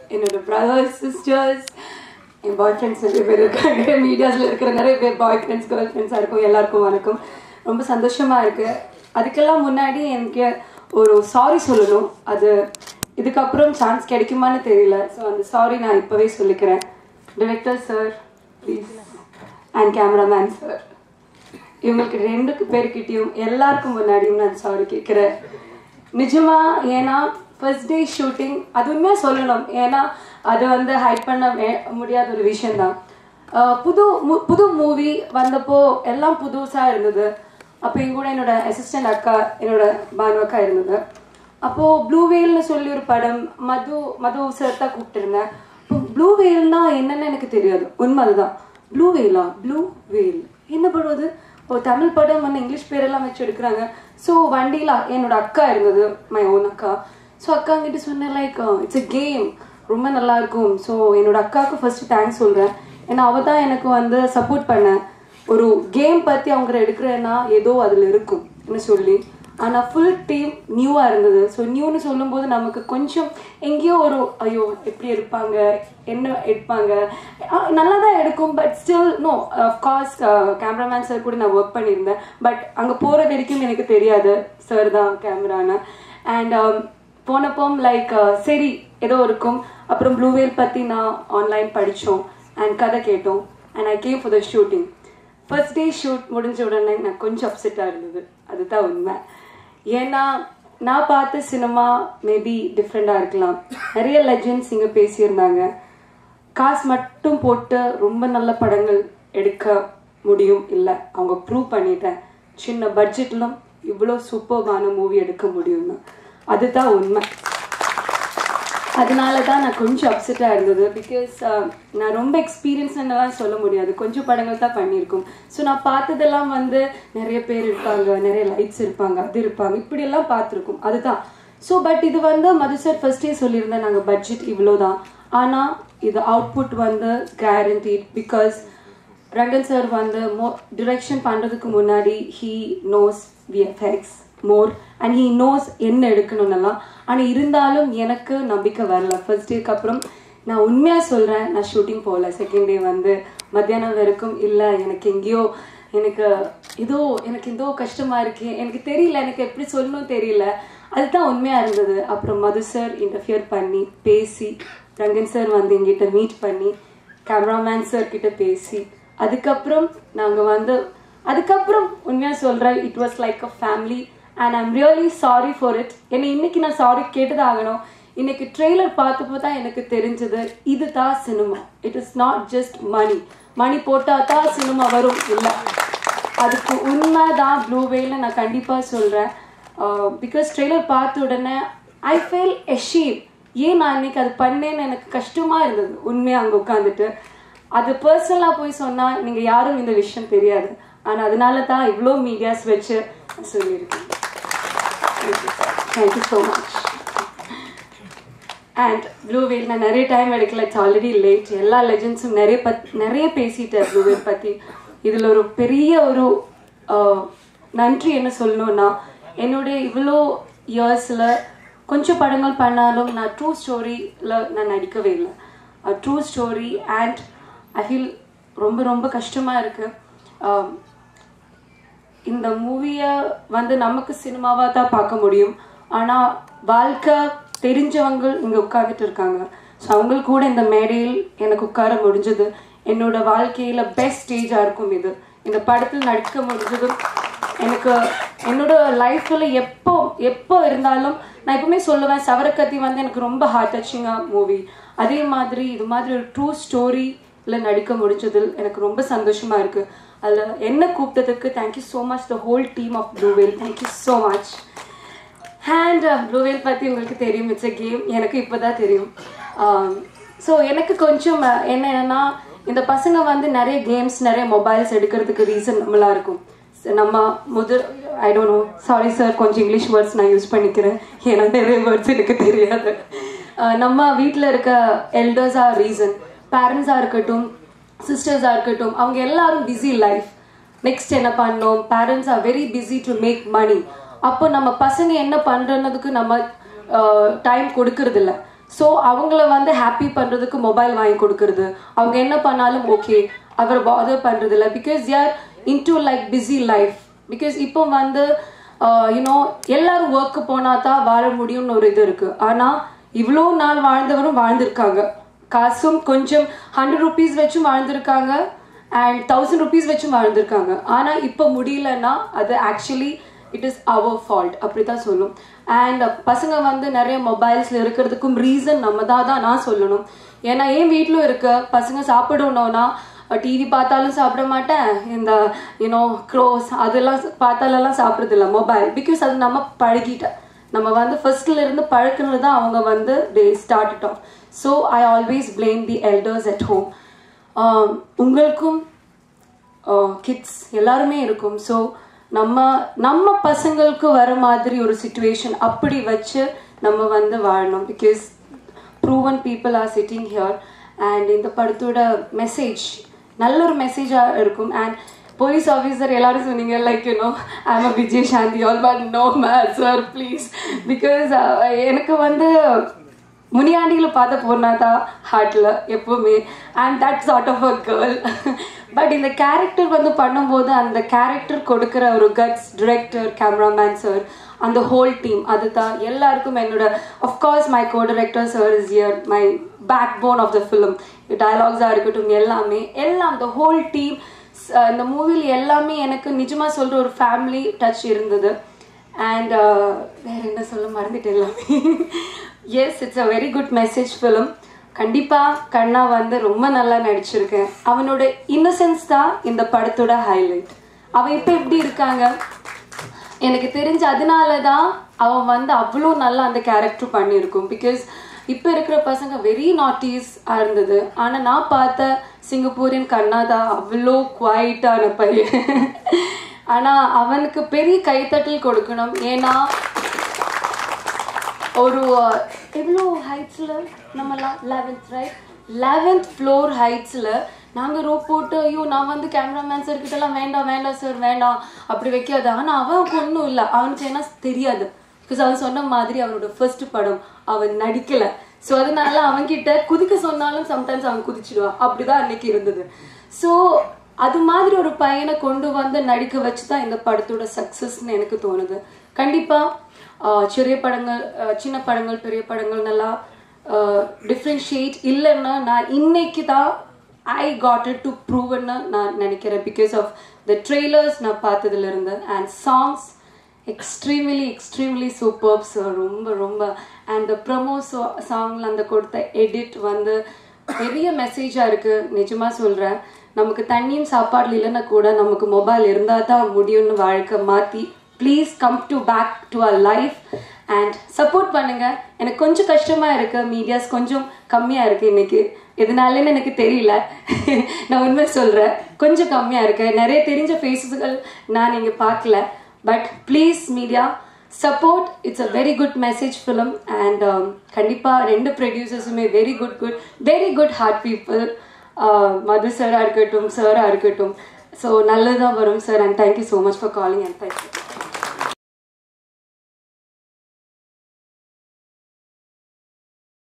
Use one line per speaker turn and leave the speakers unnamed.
என்னோட brothers sisters என் boyfriends நிறைய பேர் இருக்காங்க மீடியாஸில் இருக்கிற நிறைய பேர் பாய் ஃப்ரெண்ட்ஸ் கேர்ள் ஃப்ரெண்ட்ஸாக இருக்கும் எல்லாருக்கும் வணக்கம் ரொம்ப சந்தோஷமாக இருக்குது அதுக்கெல்லாம் முன்னாடி எனக்கு ஒரு சாரி சொல்லணும் அது இதுக்கப்புறம் சான்ஸ் கிடைக்குமான்னு தெரியல ஸோ அந்த சாரி நான் இப்போவே சொல்லிக்கிறேன் director sir please and cameraman sir இவங்களுக்கு ரெண்டு பேர்கிட்டயும் எல்லாருக்கும் முன்னாடியும் நான் சாரி கேட்குறேன் நிஜமா ஏன்னா ஃபர்ஸ்ட் டே ஷூட்டிங் அது உண்மையாக சொல்லணும் ஏன்னா அது வந்து ஹைட் பண்ண வே- முடியாத ஒரு விஷயம்தான் ஆஹ் புது மு- புது மூவி வந்தப்போ எல்லாம் புதுசாக இருந்தது அப்போ என் கூட என்னோட அசிஸ்டன்ட் அக்கா என்னோட பானு அக்கா இருந்தது அப்போது ப்ளூ வேல்னு சொல்லி ஒரு படம் மது மது சார் தான் கூப்பிட்டுருந்தேன் இப்போ ப்ளூ வேல்னா என்னன்னு எனக்கு தெரியாது உண்மை அதுதான் ப்ளூ வேலா ப்ளூ வேல் என்ன படம் அது ஒரு தமிழ் படம் வந்து இங்கிலீஷ் பேரெல்லாம் வச்சு எடுக்கிறாங்க ஸோ வண்டியில் என்னோட அக்கா இருந்தது மை ஓன் அக்கா ஸோ அக்கா கிட்ட சொன்னேன் லைக் இட்ஸ் a கேம் ரொம்ப நல்லா இருக்கும் ஸோ என்னோட அக்காவுக்கு ஃபர்ஸ்ட் தேங்க்ஸ் சொல்கிறேன் ஏன்னா அவள் தான் எனக்கு வந்து சப்போர்ட் பண்ண ஒரு கேம் பற்றி அவங்க எடுக்கிறேன்னா ஏதோ அதில் இருக்கும் என்ன சொல்லி ஆனால் ஃபுல் டீம் நியூவாக இருந்தது ஸோ நியூன்னு சொல்லும்போது நமக்கு கொஞ்சம் எங்கேயோ ஒரு ஐயோ எப்படி எடுப்பாங்க என்ன எடுப்பாங்க அஹ் நல்லா தான் எடுக்கும் but still no of course cameraman sir கூட நான் ஒர்க் பண்ணியிருந்தேன் பட் அங்கே போகிற வரைக்கும் எனக்கு தெரியாது சார் தான் கேமரான்னு அண்ட் போனப்போ லைக் சரி ஏதோ இருக்கும் அப்புறம் ப்ளூ வேல் பற்றி நான் ஆன்லைன் படித்தோம் அண்ட் கதை கேட்டோம் and I came for the shooting first day shoot முடிஞ்ச உடனே நான் கொஞ்சம் அப்செட்டாக இருந்தது அதுதான் உண்மை ஏன்னா நான் பார்த்த சினிமா மேபி டிஃப்ரெண்டாக இருக்கலாம் நிறைய லெஜெண்ட்ஸ் இங்கே பேசியிருந்தாங்க காசு மட்டும் போட்டு ரொம்ப நல்ல படங்கள் எடுக்க முடியும் இல்லை அவங்க ப்ரூவ் பண்ணிட்டேன் சின்ன பட்ஜெட்லும் இவ்வளோ சூப்பர்வான மூவி எடுக்க முடியும்னு அதுதான் உண்மை அதனால தான் நான் கொஞ்சம் அப்செட்டாக இருந்தது பிகாஸ் நான் ரொம்ப எக்ஸ்பீரியன்ஸ்லாம் சொல்ல முடியாது கொஞ்சம் படங்கள் தான் பண்ணியிருக்கோம் ஸோ நான் பார்த்ததெல்லாம் வந்து நிறைய பேர் இருப்பாங்க நிறைய லைட்ஸ் இருப்பாங்க அது இருப்பாங்க இப்படியெல்லாம் பார்த்துருக்கோம் அதுதான் ஸோ பட் இது வந்து மது சார் ஃபர்ஸ்டே சொல்லியிருந்தேன் நாங்கள் பட்ஜெட் இவ்வளோ தான் ஆனால் இது அவுட்புட் வந்து கேரண்டீட் பிகாஸ் ரங்கன் சார் வந்து மோ டிரெக்ஷன் பண்ணுறதுக்கு முன்னாடி he knows VFX more and he knows என்ன எடுக்கணும்னெல்லாம் ஆனால் இருந்தாலும் எனக்கு நம்பிக்கை வரல ஃபர்ஸ்ட் டேக்கு அப்புறம் நான் உண்மையாக சொல்கிறேன் நான் ஷூட்டிங் போகல செகண்ட் டே வந்து மத்தியானம் வரைக்கும் இல்லை எனக்கு எங்கேயோ எனக்கு ஏதோ எனக்கு ஏதோ கஷ்டமாக இருக்கு எனக்கு தெரியல எனக்கு எப்படி சொல்லணும் தெரியல அதுதான் உண்மையாக இருந்தது அப்புறம் மது சார் இன்டர்ஃபியர் பண்ணி பேசி ரங்கன் சார் வந்து எங்கிட்ட மீட் பண்ணி கேமராமேன் சார் கிட்ட பேசி அதுக்கப்புறம் நாங்கள் வந்து அதுக்கப்புறம் உண்மையாக சொல்கிறேன் it was like a family and I'm really sorry for it என்னை இன்னைக்கு நான் சாரி கேட்டுதான் ஆகணும் இன்னைக்கு ட்ரெய்லர் பார்த்தப்போ தான் எனக்கு தெரிஞ்சது இது தான் cinema it is not just money money போட்டால் தான் சினிமா வரும் இல்லை அதுக்கு உண்மை தான் ப்ளூ வேல நான் கண்டிப்பாக சொல்கிறேன் பிகாஸ் ட்ரெய்லர் பார்த்த உடனே ஐ ஃபீல் எஷீவ் ஏன் நான் இன்னைக்கு அது பண்ணேன்னு எனக்கு கஷ்டமாக இருந்தது உண்மையாக அங்கே உட்காந்துட்டு அது பர்சனலாக போய் சொன்னால் நீங்கள் யாரும் இந்த விஷயம் தெரியாது ஆனால் அதனால தான் இவ்வளோ மீடியாஸ் வச்சு நான் சொல்லியிருக்கேன் thank you so much and Blue Whale நான் நிறைய டைம் எடுக்கல இட்ஸ் ஆல்ரெடி லேட் எல்லா லெஜண்ட்ஸும் நிறைய பத் நிறைய பேசிட்டேன் ப்ளூ வேல் பற்றி இதில் ஒரு பெரிய ஒரு ஆஹ், நன்றி என்ன சொல்லணும்னா என்னுடைய இவ்வளோ இயர்ஸில் கொஞ்சம் படங்கள் பண்ணாலும் நான் ட்ரூ ஸ்டோரியில் நான் நடிக்கவே இல்லை true story and I feel ரொம்ப ரொம்ப கஷ்டமாக இருக்குது இந்த மூவியை வந்து நமக்கு சினிமாவாக தான் பார்க்க முடியும் ஆனால் வாழ்க்கை தெரிஞ்சவங்க இங்கே உட்காந்துட்டு இருக்காங்க ஸோ அவங்களுக்கு கூட இந்த மேடையில் எனக்கு உட்கார முடிஞ்சது என்னோட வாழ்க்கையில் பெஸ்ட் ஸ்டேஜாக இருக்கும் இது இந்த படத்தில் நடிக்க முடிஞ்சதும் எனக்கு என்னோட லைஃப்பில் எப்போ எப்போ இருந்தாலும் நான் எப்பவுமே சொல்லுவேன் சவரக்கத்தி வந்து எனக்கு ரொம்ப ஹார்ட் டச்சிங்காக மூவி அதே மாதிரி இது மாதிரி ஒரு ட்ரூ ஸ்டோரியில் நடிக்க முடிஞ்சதில் எனக்கு ரொம்ப சந்தோஷமாக இருக்குது அதில் என்ன கூப்பிட்டதுக்கு thank you so much the whole team of Blue Whale thank you so much and Blue Whale பற்றி உங்களுக்கு தெரியும் இட்ஸ் a கேம் எனக்கு இப்போ தான் தெரியும் ஸோ எனக்கு கொஞ்சம் அஹ், என்னன்னா இந்த பசங்க வந்து நிறைய கேம்ஸ் நிறைய மொபைல்ஸ் எடுக்கிறதுக்கு ரீசன் நம்மளா இருக்கும் So, நம்ம முதல் I don't know sorry sir கொஞ்சம் இங்கிலீஷ் வேர்ட்ஸ் நான் யூஸ் பண்ணிக்கிறேன் ஏன்னா நிறைய வேர்ட்ஸ் எனக்கு தெரியாது அஹ், நம்ம வீட்டில் இருக்க எல்டர்ஸாக ரீசன் பேரண்ட்ஸாக இருக்கட்டும் சிஸ்டர்ஸாக இருக்கட்டும் அவங்க எல்லாரும் பிஸி லைஃப் நெக்ஸ்ட் என்ன பண்ணோம் parents are very busy to make money அப்போ நம்ம பசங்க என்ன பண்ணுறதுக்கு நம்ம டைம் கொடுக்கறது இல்ல ஸோ அவங்கள வந்து ஹாப்பி பண்ணுறதுக்கு மொபைல் வாங்கி கொடுக்கறது அவங்க என்ன பண்ணாலும் ஓகே அவர் பாதர் பண்ணுறது இல்லை பிகாஸ் யார் into like busy life because இப்போ வந்து யூனோ எல்லாரும் ஒர்க்கு போனால் தான் வாழ முடியும்னு ஒரு இது இருக்குது ஆனால் இவ்வளோ நாள் வாழ்ந்தவரும் வாழ்ந்திருக்காங்க காசும் கொஞ்சம் ஹண்ட்ரட் ருபீஸ் வச்சும் வாழ்ந்திருக்காங்க அண்ட் தௌசண்ட் ருபீஸ் வச்சும் வாழ்ந்திருக்காங்க ஆனால் இப்போ முடியலன்னா அது actually it is our fault அப்படி தான் சொல்லும் அண்ட் பசங்க வந்து நிறைய மொபைல்ஸில் இருக்கிறதுக்கும் ரீசன் நம்ம தான் தான் நான் சொல்லணும் ஏன்னா என் வீட்டிலும் இருக்க பசங்க சாப்பிடணும்னா டிவி பார்த்தாலும் சாப்பிட மாட்டேன் இந்த யூனோ க்ரோஸ் அதெல்லாம் பார்த்தாலெல்லாம் சாப்பிட்றதில்ல மொபைல் பிகாஸ் அது நம்ம பழகிட்டேன் நம்ம வந்து ஃபர்ஸ்ட்ல இருந்து பழக்கினது தான் அவங்க வந்து they start off so I always blame the elders at home உங்களுக்கும் கிட்ஸ் எல்லாருமே இருக்கும் ஸோ நம்ம நம்ம பசங்களுக்கு வர மாதிரி ஒரு சுச்சுவேஷன் அப்படி வச்சு நம்ம வந்து வாழணும் because proven people are sitting here and இந்த படத்தோட மெசேஜ் நல்ல ஒரு மெசேஜாக இருக்கும் அண்ட் போலீஸ் ஆஃபீஸர் எல்லாரும் சொன்னீங்க like you know I'm a Vijay Shanti all but no mad sir please because எனக்கு வந்து முனியாண்டிகளை பார்த்த பொண்ணா தான் ஹார்ட்டில் எப்பவுமே and that sort of a girl but இந்த கேரக்டர் வந்து பண்ணும்போது அந்த கேரக்டர் கொடுக்குற ஒரு கட்ஸ் டிரெக்டர் கேமராமேன் சார் அந்த ஹோல் டீம் அதுதான் எல்லாருக்கும் என்னோட of course my co director sir is here my backbone of the film டயலாக்ஸாக இருக்கட்டும் எல்லாமே எல்லாம் the ஹோல் டீம் இந்த மூவியில் எல்லாமே எனக்கு நிஜமாக சொல்கிற ஒரு ஃபேமிலி டச் இருந்தது அண்ட் வேற என்ன சொல்ல மறந்துட்டு எல்லாமே yes it's a very good message film கண்டிப்பாக கண்ணா வந்து ரொம்ப நல்லா நடிச்சிருக்கேன் அவனோட இன்னசென்ஸ் தான் இந்த படத்தோட ஹைலைட் அவன் இப்போ எப்படி இருக்காங்க எனக்கு தெரிஞ்ச அதனால தான் அவன் வந்து அவ்வளோ நல்லா அந்த கேரக்டர் பண்ணியிருக்கும் பிகாஸ் இப்போ இருக்கிற பசங்க வெரி நாட்டிஸ் இருந்தது ஆனால் நான் பார்த்த சிங்கப்பூரின் கண்ணா தான் அவ்வளோ குவாய்ட்டான பையன் ஆனால் அவனுக்கு பெரிய கைத்தட்டல் கொடுக்கணும் ஏன்னா ஒரு எவ்வளோ ஹைட்ஸில் நம்மலாம் லெவன்த் ரைட் லெவன்த் ஃப்ளோர் ஹைட்ஸில் நாங்கள் ரோப் போட்டு ஐயோ நான் வந்து கேமராமேன் சார் கிட்டலாம் வேண்டாம் வேண்டாம் சார் வேண்டாம் அப்படி வைக்காது ஆனால் அவனுக்கு ஒன்றும் இல்லை அவனுக்கு என்ன தெரியாது பிகாஸ் அவன் சொன்ன மாதிரி அவனோட ஃபர்ஸ்ட் படம் அவன் நடிக்கலை ஸோ அதனால அவன்கிட்ட குதிக்க சொன்னாலும் சம்டைம்ஸ் அவன் குதிச்சிடுவான் அப்படிதான் அன்னைக்கு இருந்தது ஸோ அது மாதிரி ஒரு பையனை கொண்டு வந்து நடிக்க வச்சு தான் இந்த படத்தோட சக்ஸஸ்ன்னு எனக்கு தோணுது கண்டிப்பாக சிறிய படங்கள் அஹ், சின்ன படங்கள் பெரிய படங்கள் நல்லா டிஃப்ரென்ஷியேட் இல்லைன்னா நான் இன்னைக்கு தான் ஐ காட் இட் டு ப்ரூவ்னு நான் நினைக்கிறேன் பிகாஸ் ஆஃப் த ட்ரெய்லர்ஸ் நான் பார்த்ததுல இருந்து and songs extremely extremely super sir ரொம்ப ரொம்ப அண்ட் த ப்ரமோ சாங்கில் அந்த கொடுத்த எடிட் வந்து பெரிய மெசேஜாக இருக்குது நிஜமாக சொல்கிறேன் நமக்கு தண்ணியும் சாப்பாடு இல்லைன்னா கூட நமக்கு மொபைல் இருந்தால் தான் முடியும்னு வாழ்க்கை மாற்றி please come to back to a life and support பண்ணுங்க எனக்கு கொஞ்சம் கஷ்டமாக இருக்கு மீடியாஸ் கொஞ்சம் கம்மியாக இருக்கு இன்னைக்கு எதனாலன்னு எனக்கு தெரியல நான் உண்மை சொல்கிறேன் கொஞ்சம் கம்மியாக இருக்கு நிறைய தெரிஞ்ச ஃபேஸஸ்கள் நான் இங்கே பார்க்கல but please media support it's a very good message film and கண்டிப்பாக ரெண்டு ப்ரொடியூசர்ஸுமே very good good very good heart people Madhu சாராக இருக்கட்டும் சாராக இருக்கட்டும் ஸோ நல்லதாக வரும் sir and thank you so much for calling and thank you